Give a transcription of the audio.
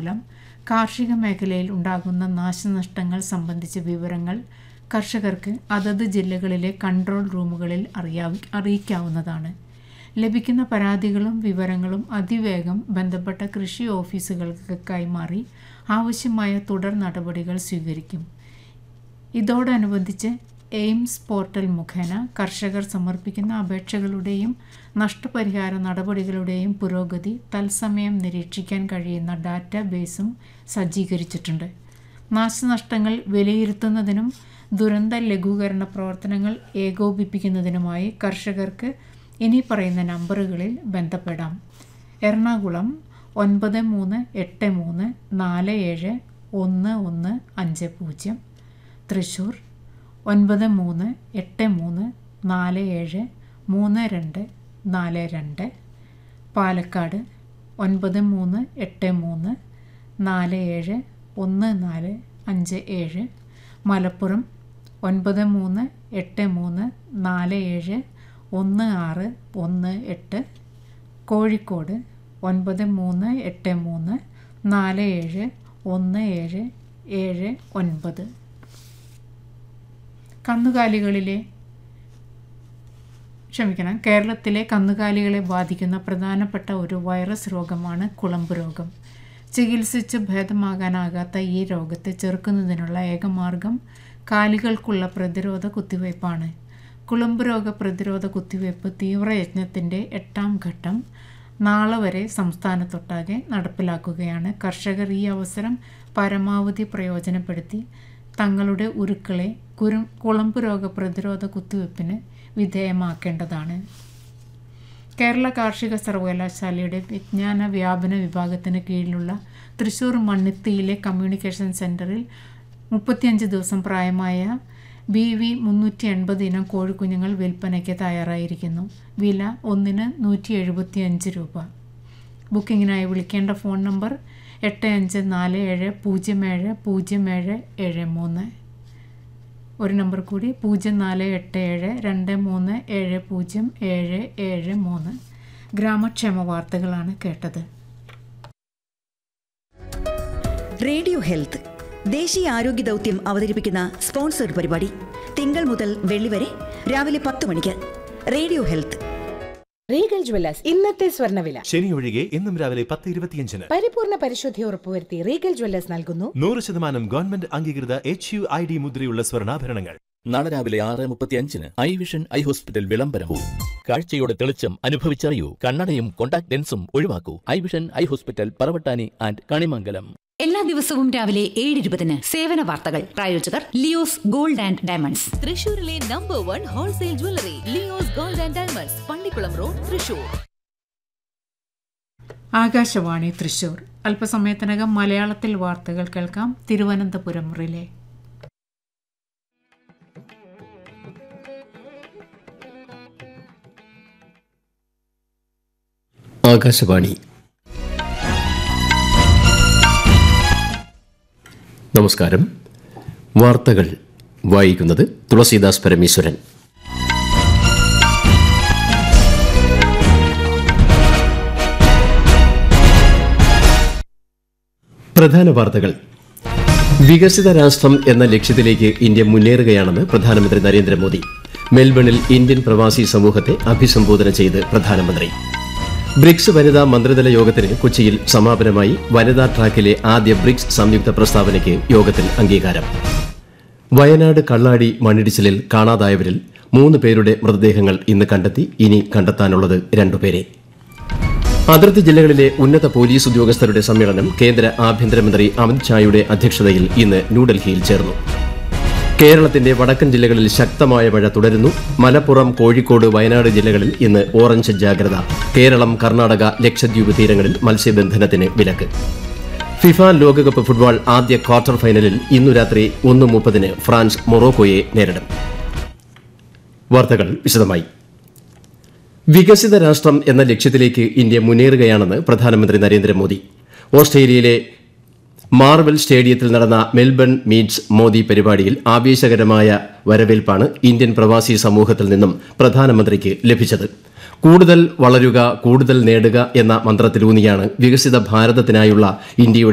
മൂലം കാർഷിക മേഖലയിൽ ഉണ്ടാകുന്ന നാശനഷ്ടങ്ങൾ സംബന്ധിച്ച വിവരങ്ങൾ കർഷകർക്ക് അതത് ജില്ലകളിലെ കൺട്രോൾ റൂമുകളിൽ അറിയാ അറിയിക്കാവുന്നതാണ് ലഭിക്കുന്ന പരാതികളും വിവരങ്ങളും അതിവേഗം ബന്ധപ്പെട്ട കൃഷി ഓഫീസുകൾക്ക് കൈമാറി ആവശ്യമായ തുടർ നടപടികൾ സ്വീകരിക്കും ഇതോടനുബന്ധിച്ച് എയിംസ് പോർട്ടൽ മുഖേന കർഷകർ സമർപ്പിക്കുന്ന അപേക്ഷകളുടെയും നഷ്ടപരിഹാര നടപടികളുടെയും പുരോഗതി തത്സമയം നിരീക്ഷിക്കാൻ കഴിയുന്ന ഡാറ്റാബേസും സജ്ജീകരിച്ചിട്ടുണ്ട് നാശനഷ്ടങ്ങൾ വിലയിരുത്തുന്നതിനും ദുരന്ത ലഘൂകരണ പ്രവർത്തനങ്ങൾ ഏകോപിപ്പിക്കുന്നതിനുമായി കർഷകർക്ക് ഇനി പറയുന്ന നമ്പറുകളിൽ ബന്ധപ്പെടാം എറണാകുളം ഒൻപത് മൂന്ന് എട്ട് മൂന്ന് നാല് ഏഴ് ഒന്ന് ഒന്ന് അഞ്ച് പൂജ്യം തൃശ്ശൂർ ഒൻപത് മൂന്ന് എട്ട് മൂന്ന് നാല് ഏഴ് മൂന്ന് രണ്ട് നാല് രണ്ട് പാലക്കാട് ഒൻപത് മൂന്ന് എട്ട് മൂന്ന് നാല് ഏഴ് ഒന്ന് നാല് അഞ്ച് ഏഴ് മലപ്പുറം ഒൻപത് മൂന്ന് എട്ട് മൂന്ന് നാല് ഏഴ് ഒന്ന് ആറ് ഒന്ന് എട്ട് കോഴിക്കോട് ഒൻപത് മൂന്ന് എട്ട് മൂന്ന് നാല് ഏഴ് ഒന്ന് ഏഴ് ഏഴ് ഒൻപത് കന്നുകാലികളിലെ ക്ഷമിക്കണം കേരളത്തിലെ കന്നുകാലികളെ ബാധിക്കുന്ന പ്രധാനപ്പെട്ട ഒരു വൈറസ് രോഗമാണ് കുളമ്പ് രോഗം ചികിത്സിച്ച് ഭേദമാകാനാകാത്ത ഈ രോഗത്തെ ചെറുക്കുന്നതിനുള്ള ഏകമാർഗം കാലികൾക്കുള്ള പ്രതിരോധ കുത്തിവയ്പ്പാണ് കുളമ്പ് രോഗ പ്രതിരോധ കുത്തിവയ്പ്പ് തീവ്രയജ്ഞത്തിൻ്റെ എട്ടാം ഘട്ടം നാളെ വരെ സംസ്ഥാനത്തൊട്ടാകെ നടപ്പിലാക്കുകയാണ് കർഷകർ ഈ അവസരം പരമാവധി പ്രയോജനപ്പെടുത്തി തങ്ങളുടെ ഉരുക്കളെ കുരു കുളമ്പ് രോഗ പ്രതിരോധ കുത്തിവയ്പ്പിന് വിധേയമാക്കേണ്ടതാണ് കേരള കാർഷിക സർവകലാശാലയുടെ വിജ്ഞാന വ്യാപന വിഭാഗത്തിന് കീഴിലുള്ള തൃശ്ശൂർ മണ്ണിത്തിയിലെ കമ്മ്യൂണിക്കേഷൻ സെൻറ്ററിൽ മുപ്പത്തിയഞ്ച് ദിവസം പ്രായമായ ബി വി മുന്നൂറ്റി എൺപത് ഇനം കോഴിക്കുഞ്ഞുങ്ങൾ വിൽപ്പനയ്ക്ക് തയ്യാറായിരിക്കുന്നു വില ഒന്നിന് നൂറ്റി എഴുപത്തിയഞ്ച് രൂപ ബുക്കിങ്ങിനായി വിളിക്കേണ്ട ഫോൺ നമ്പർ എട്ട് അഞ്ച് നാല് ഏഴ് പൂജ്യം ഏഴ് പൂജ്യം ഏഴ് ഏഴ് മൂന്ന് ഒരു നമ്പർ കൂടി പൂജ്യം നാല് എട്ട് ഏഴ് രണ്ട് മൂന്ന് ഏഴ് പൂജ്യം ഏഴ് ഏഴ് മൂന്ന് ഗ്രാമക്ഷേമ വാർത്തകളാണ് കേട്ടത് റേഡിയോ ഹെൽത്ത് ദേശീയ ആരോഗ്യ ദൗത്യം അവതരിപ്പിക്കുന്ന സ്പോൺസർഡ് പരിപാടി തിങ്കൾ മുതൽ വെള്ളി വരെ രാവിലെ പത്ത് മണിക്ക് റേഡിയോ ഹെൽത്ത് റീഗൽ ജ്വല്ലേഴ്സ് ഇന്നത്തെ സ്വർണ്ണവില ശനി ഒഴികെ ഇന്നും രാവിലെ പത്ത് ഇരുപത്തിയഞ്ചിന് പരിപൂർണ പരിശുദ്ധി ഉറപ്പുവരുത്തി റീഗൽ ജ്വല്ലേഴ്സ് നൽകുന്നു നൂറ് ശതമാനം ഗവൺമെന്റ് അംഗീകൃത എച്ച് യു ഐ ഡി മുദ്രയുള്ള സ്വർണ്ണാഭരണങ്ങൾ നാളെ രാവിലെ ആറ് മുപ്പത്തിയഞ്ചിന് ഐ വിഷൻ ഐ ഹോസ്പിറ്റൽ വിളംബരവും കാഴ്ചയുടെ തെളിച്ചം അനുഭവിച്ചറിയൂ കണ്ണടയും കോണ്ടാക്ട് ലെൻസും ഒഴിവാക്കൂ eye vision eye hospital Paravattani and Kanimangalam എല്ലാ ദിവസവും രാവിലെ ഏഴ് ഇരുപതിന് സേവന വാർത്തകൾ പ്രായോജകർ ലിയോസ് ഗോൾഡ് ആൻഡ് ഡയമണ്ട്സ് തൃശൂരിലെ number one wholesale jewellery Leo's gold and diamonds Pallikkulam road Thrissur Akashvani Thrissur അല്പസമയത്തിനകം മലയാളത്തിൽ വാർത്തകൾ കേൾക്കാം തിരുവനന്തപുരം റിലേ ആകാശവാണി നമസ്കാരം വാർത്തകൾ വായിക്കുന്നത് തുളസീദാസ് പരമേശ്വരൻ പ്രധാന വാർത്തകൾ വികസിത രാഷ്ട്രം എന്ന ലക്ഷ്യത്തിലേക്ക് ഇന്ത്യ മുന്നേറുകയാണെന്ന് പ്രധാനമന്ത്രി നരേന്ദ്രമോദി മെൽബണിൽ ഇന്ത്യൻ പ്രവാസി സമൂഹത്തെ അഭിസംബോധന ചെയ്ത് പ്രധാനമന്ത്രി ബ്രിക്സ് വനിതാ മന്ത്രിതല യോഗത്തിന് കൊച്ചിയിൽ സമാപനമായി വനിതാ ട്രാക്കിലെ ആദ്യ ബ്രിക്സ് സംയുക്ത പ്രസ്താവനയ്ക്ക് യോഗത്തിൽ അംഗീകാരം വയനാട് കള്ളാടി മണ്ണിടിച്ചിലിൽ കാണാതായവരിൽ മൂന്ന് പേരുടെ മൃതദേഹങ്ങൾ ഇന്ന് കണ്ടെത്തി ഇനി കണ്ടെത്താനുള്ളത് രണ്ടുപേരെ അതിർത്തി ജില്ലകളിലെ ഉന്നത പോലീസ് ഉദ്യോഗസ്ഥരുടെ സമ്മേളനം കേന്ദ്ര ആഭ്യന്തരമന്ത്രി അമിത് ഷായുടെ അധ്യക്ഷതയിൽ ഇന്ന് ന്യൂഡൽഹിയിൽ ചേർന്നു കേരളത്തിന്റെ വടക്കൻ ജില്ലകളിൽ ശക്തമായ മഴ തുടരുന്നു മലപ്പുറം കോഴിക്കോട് വയനാട് ജില്ലകളിൽ ഇന്ന് ഓറഞ്ച് ജാഗ്രത കേരളം കർണാടക ലക്ഷദ്വീപ് തീരങ്ങളിൽ മത്സ്യബന്ധനത്തിന് വിലക്ക് ഫിഫ ലോകകപ്പ് ഫുട്ബോൾ ആദ്യ ക്വാർട്ടർ ഫൈനലിൽ ഇന്നു രാത്രി ഒന്ന് മുപ്പതിന് ഫ്രാൻസ് മൊറോക്കോയെ നേരിടും വാർത്തകൾ വിശദമായി വികസിത രാഷ്ട്രം എന്ന ലക്ഷ്യത്തിലേക്ക് ഇന്ത്യ മുന്നേറുകയാണെന്ന് പ്രധാനമന്ത്രി നരേന്ദ്രമോദി ഓസ്ട്രേലിയയിലെ മാർവൽ സ്റ്റേഡിയത്തിൽ നടന്ന മെൽബൺ മീറ്റ്സ് മോദി പരിപാടിയിൽ ആവേശകരമായ വരവേൽപ്പാണ് ഇന്ത്യൻ പ്രവാസി സമൂഹത്തിൽ നിന്നും പ്രധാനമന്ത്രിക്ക് ലഭിച്ചത് കൂടുതൽ വളരുക കൂടുതൽ നേടുക എന്ന മന്ത്രത്തിലൂന്നിയാണ് വികസിത ഭാരതത്തിനായുള്ള ഇന്ത്യയുടെ